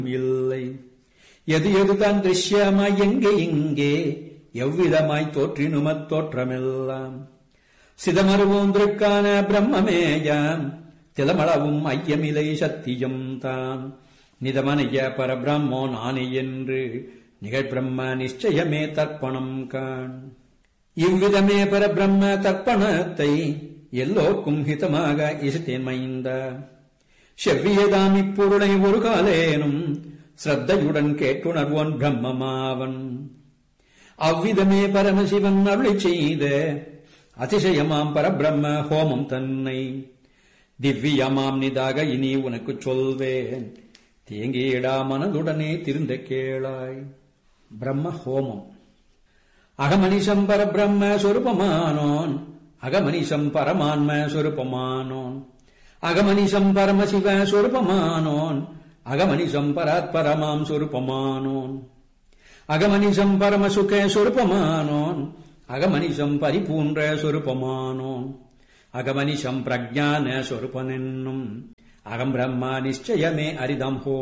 இல்லை எது எதுதான் திருஷ்யமாய் எங்கே இங்கே எவ்விதமாய் தோற்றினுமத் தோற்றமெல்லாம் சிதமருவோன்றிற்கான பிரம்மமேயாம் திலமளவும் ஐயமிலை சத்தியம் தான் நிதமனைய பரபிரம்மோ நானே என்று நிகழ்பிரம்ம நிச்சயமே தர்ப்பணம் காண் இவ்விதமே பரபிரம்ம தர்ப்பணத்தை எல்லோர்க்கும் ஹிதமாக இசைத்தேன் மைந்த செவ்வியதாம் இப்பொருளை ஒரு காலேனும் ஸ்ரத்தையுடன் கேட்டுணர்வோன் பிரம்மமாவன் அவ்விதமே பரமசிவன் அருளி செய்த அதிசயமாம் பரபிரம்ம ஹோமம் தன்னை திவ்யமாம் நிதாக இனி உனக்குச் சொல்வேன் தேங்கியிடா மனதுடனே திருந்த கேளாய் பிரம்ம ஹோமம் அகமனிஷம் பரபிரம்ம சொருபமானோன் அகமனிஷம் பரமான்ம சொருபமானோன் அகமனிஷம் பரமசிவ சொருபமானோன் அகமனிஷம் பராத்பரமாம் சொருபமானோன் அகமனிஷம் பரமசுக சொருபமானோன் அகமனிஷம் பரிபூன்ற சொருபமானோன் அகமனிஷம் பிரஜான சொருபனென்னும் அகம் பிரம்மா நிச்சயமே அரிதம் ஹோ